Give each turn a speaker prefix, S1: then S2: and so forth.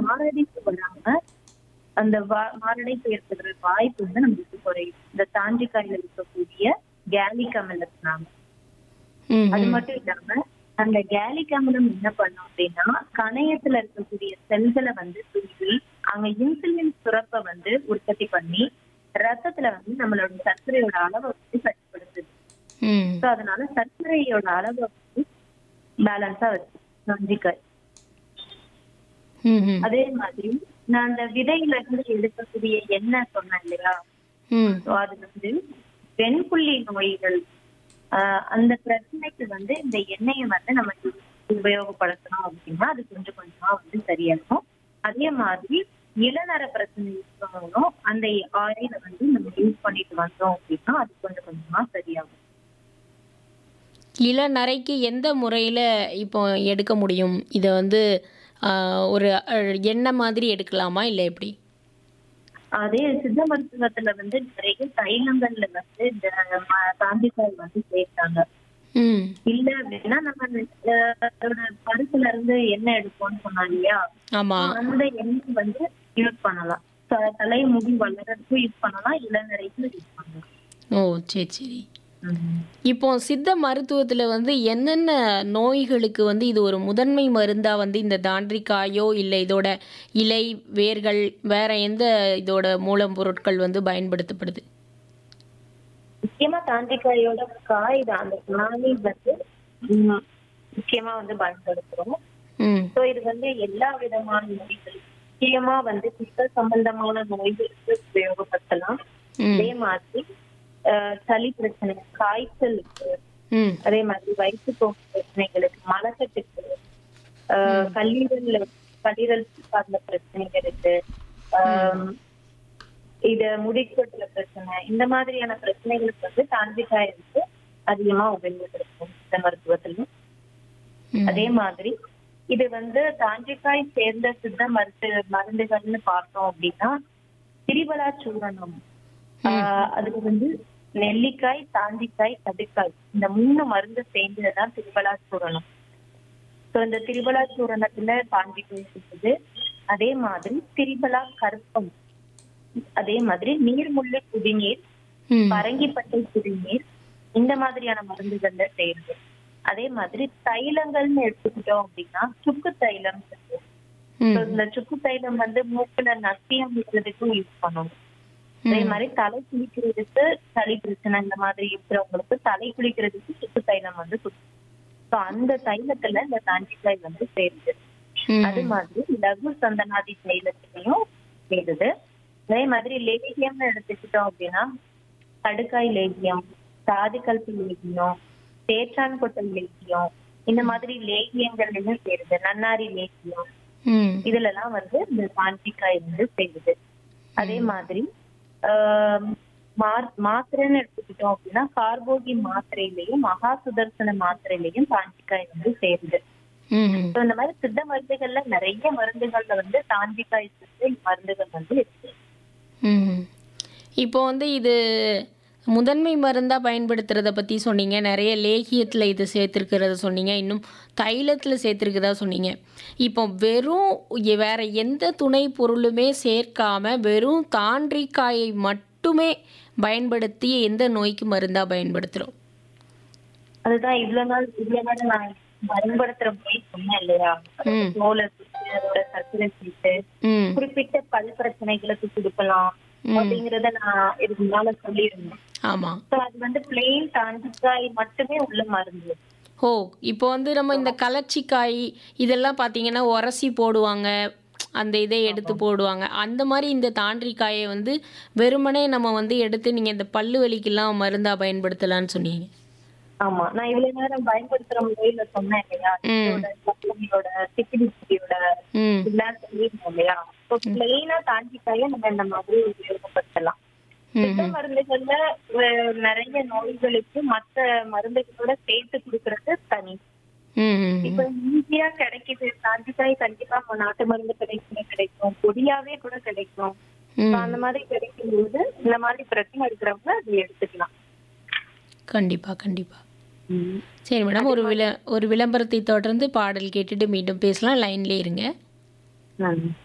S1: மாரடைப்பு வராம அந்த வா- மாரடைப்பு ஏற்படுற வாய்ப்பு வந்து நம்மளுக்கு குறையும் இந்த தாண்டிக்காயில இருக்கக்கூடிய கேலிக் அமிலத்தினால
S2: ம்
S1: அது
S2: ம்.
S1: மட்டும் இல்லாம அந்த கேலிக் அமிலம் என்ன பண்ணும் அப்படின்னா கணையத்துல இருக்கக்கூடிய செல்களை வந்து தூக்கி அங்க இன்சுலின் சுரப்பை வந்து உற்பத்தி பண்ணி ரத்தத்துல வந்து நம்மளோட சர்க்கரையோட அளவை வந்து கட்டுப்படுத்துது
S2: ம்
S1: ஸோ அதனால சர்க்கரையோட அளவை வந்து பேலன்ஸா வச்சு நஞ்சிக்காய்
S2: ம் ம்.
S1: அதே மாதிரி நான் அந்த விதையில இருந்து எடுக்கக்கூடிய எண்ணெய் சொன்னேன் இல்லையா
S2: ம்
S1: ஸோ அது வந்து வெண்புள்ளி நோய்கள் ஆஹ் அந்த பிரச்சனைக்கு வந்து இந்த எண்ணெயை வந்து நம்ம உபயோகப்படுத்தணும் அப்படின்னா அது கொஞ்சம் கொஞ்சமா வந்து சரியாகும் அதே மாதிரி இளநர பிரச்சனை இருக்கவங்களும் அந்த ஆயில வந்து நம்ம யூஸ் பண்ணிட்டு வந்தோம் அப்படின்னா அது கொஞ்சம் கொஞ்சமா சரியாகும்
S2: இளநரைக்கு எந்த முறையில் இப்போ எடுக்க முடியும் இதை வந்து ஆ, ஒரு அஹ், எண்ணெய் மாதிரி எடுக்கலாமா இல்லை எப்படி
S1: அதே சித்த மருத்துவத்துல வந்து நிறைய தைலங்கள்ல வந்து இந்த ம- தாண்டிக்காய் வந்து சேர்த்தாங்க
S2: ம்
S1: இல்ல அப்படின்னா நம்ம அஹ், அதோட பருப்புல இருந்து எண்ணெய் எடுப்போம்னு சொன்னாங்க இல்லையா
S2: ஆமாம்
S1: அந்த எண்ணெய் வந்து யூஸ் பண்ணலாம் த- தலை முடி வளர்றதுக்கும் யூஸ் பண்ணலாம் இளநரைக்கும் யூஸ் பண்ணலாம்
S2: ஓ சரி சரி இப்போ சித்த மருத்துவத்தில் வந்து என்னென்ன நோய்களுக்கு வந்து இது ஒரு முதன்மை மருந்தாக வந்து இந்த தாண்டிக்காயோ இல்லை இதோட இலை வேர்கள் வேற எந்த இதோட மூலப்பொருட்கள் வந்து பயன்படுத்தப்படுது
S1: முக்கியமா தாண்டிக்காயோட காய் தான் அந்த காய் வந்து உம், முக்கியமா வந்து பயன்படுத்துறோம்
S2: ம்
S1: ஸோ இது வந்து எல்லா விதமான நோய்கள் முக்கியமா வந்து பித்த சம்பந்தமான நோய்களுக்கு உபயோகப்படுத்தலாம்
S2: ம்
S1: அதே மாதிரி அஹ், சளி பிரச்சனை காய்ச்சலுக்கு
S2: ம்
S1: அதே மாதிரி வயிற்றுப்போக்கு பிரச்சனைகளுக்கு மலக்கட்டுக்கு ஆஹ் கல்லீரல் கல்லீரல் சார்ந்த பிரச்சனைகளுக்கு ஆஹ் இத முடிக்கட்டுல பிரச்சனை இந்த மாதிரியான பிரச்சனைகளுக்கு வந்து தாண்டிக்காய் வந்து அதிகமா உபயோகப்படுத்தும் இந்த மருத்துவத்திலும்
S2: ம்.
S1: அதே மாதிரி இது வந்து தாண்டிக்காய் சேர்ந்த சித்த மருத்து மருந்துகள்னு பார்த்தோம் அப்படின்னா திரிபலா சூரணம் ஆஹ் அதுக்கு வந்து நெல்லிக்காய் தாண்டிக்காய் கடுக்காய் இந்த மூணு மருந்து சேர்ந்ததுதான் திரிபலா சூரணம் ஸோ இந்த திரிபலா சூரணத்துல தாண்டிக்காய் இருக்குது அதே மாதிரி திரிபலா கருப்பம் அதே மாதிரி நீர்முள்ளி குடிநீர்
S2: ம்
S1: பரங்கிப்பட்டை குடிநீர் இந்த மாதிரியான மருந்துகள்ல செய்யுது அதே மாதிரி தைலங்கள்னு எடுத்துக்கிட்டோம் அப்படின்னா சுக்கு தைலம் இருக்கு.
S2: ம்
S1: So, இந்த சுக்கு தைலம் வந்து மூக்குல நசியம் விடுறதுக்கும் யூஸ் பண்ணுவோம் அதே மாதிரி தலை குளிக்கிறதுக்கு சளி பிரச்சனை இந்த மாதிரி இருக்கிறவங்களுக்கு தலை குளிக்கிறதுக்கு சுக்கு தைலம் வந்து ஸோ அந்த தைலத்துல இந்த தாண்டிக்காய் வந்து சேருது
S2: ம்
S1: அது மாதிரி லகு சந்தனாதி தைலத்திலையும் சேருது அதே மாதிரி லேகியம்னு எடுத்துக்கிட்டோம் அப்படின்னா கடுக்காய் லேகியம் சாதிக்கல்பு லேகியம் தேற்றான் கொட்டல் லேகியம் இந்த மாதிரி லேகியங்கள்லயும் சேருது நன்னாரி லேகியம்
S2: ம்
S1: இதுல எல்லாம் வந்து இந்த தாண்டிக்காய் வந்து சேருது அதே மாதிரி ஆஹ் மா- மாத்திரைன்னு எடுத்துக்கிட்டோம் அப்படின்னா கார்போகி மாத்திரையிலையும் மகா சுதர்சன மாத்திரையிலையும் தாண்டிக்காய் வந்து சேருது
S2: ம்
S1: So, இந்த மாதிரி சித்த மருந்துகள்ல நிறைய மருந்துகள்ல வந்து தாண்டிக்காய் சித்த மருந்துகள் வந்து இருக்கு
S2: ம் இப்போ வந்து இது முதன்மை மருந்தாக பயன்படுத்துறத பற்றி சொன்னீங்க நிறைய லேகியத்தில் இது சேர்த்துருக்கிறத சொன்னீங்க இன்னும் தைலத்தில் சேர்த்துருக்கிறதா சொன்னீங்க இப்போ வெறும் எ- வேற எந்த துணை பொருளுமே சேர்க்காம வெறும் தாண்டிக்காயை மட்டுமே பயன்படுத்தி எந்த நோய்க்கு மருந்தாக பயன்படுத்துகிறோம்
S1: அதுதான் இவ்வளவு நாள் இவ்வளவு நாள் நான் பயன்படுத்துற முறை சொன்னேன் இல்லையா
S2: ம்.
S1: தோலை சீட்டு, அதோட சர்க்கரை சீட்டு
S2: ம்
S1: குறிப்பிட்ட பல் பிரச்சனைகளுக்கு கொடுக்கலாம்
S2: ம்.
S1: அப்படிங்கறத நான் இதுக்கு முன்னால சொல்லியிருந்தேன்
S2: ஆமாம்
S1: ஸோ அது வந்து பிளெயின் தாண்டிக்காய் மட்டுமே உள்ள மருந்து
S2: ஓ இப்போ வந்து நம்ம இந்த கலர்ச்சிக்காய் இதெல்லாம் பார்த்தீங்கன்னா உரசி போடுவாங்க அந்த இதை எடுத்து போடுவாங்க அந்த மாதிரி இந்த தாண்டிக்காயை வந்து வெறுமனே நம்ம வந்து எடுத்து நீங்கள் இந்த பல்லு வலிக்கெல்லாம் மருந்தாக பயன்படுத்தலாம்னு சொன்னீங்க
S1: ஆமா நான் இவ்வளவு நேரம் பயன்படுத்துற முறையில சொன்னேன் இல்லையா
S2: ம்.
S1: இதோட கம்பெனியோட சிக்கிடியோட
S2: ம்
S1: இதெல்லாம் சொல்லியிருந்தோம் இல்லையா ஸோ பிளெயினா தாண்டிக்காய நம்ம இந்த மாதிரி உபயோகப்படுத்தலாம் சித்த மருந்துகள்ல அஹ், நிறைய நோய்களுக்கு மத்த மருந்துகளோட சேர்த்து கொடுக்கறது தனி
S2: ம் ம்
S1: இப்ப ஈஸியா கிடைக்குது தாண்டிக்காய் கண்டிப்பா நம்ம நாட்டு மருந்து கிடைக்கும் கிடைக்கும் பொடியாவே கூட கிடைக்கும்
S2: ம்
S1: So, அந்த மாதிரி கிடைக்கும் போது இந்த மாதிரி பிரச்சனை இருக்கிறவங்க அதை எடுத்துக்கலாம்
S2: கண்டிப்பாக கண்டிப்பாக சரி மேடம் ஒரு விள ஒரு விளம்பரத்தை தொடர்ந்து பாடல் கேட்டுட்டு மீண்டும் பேசலாம் லைன்லேயே இருங்க
S1: நன்றி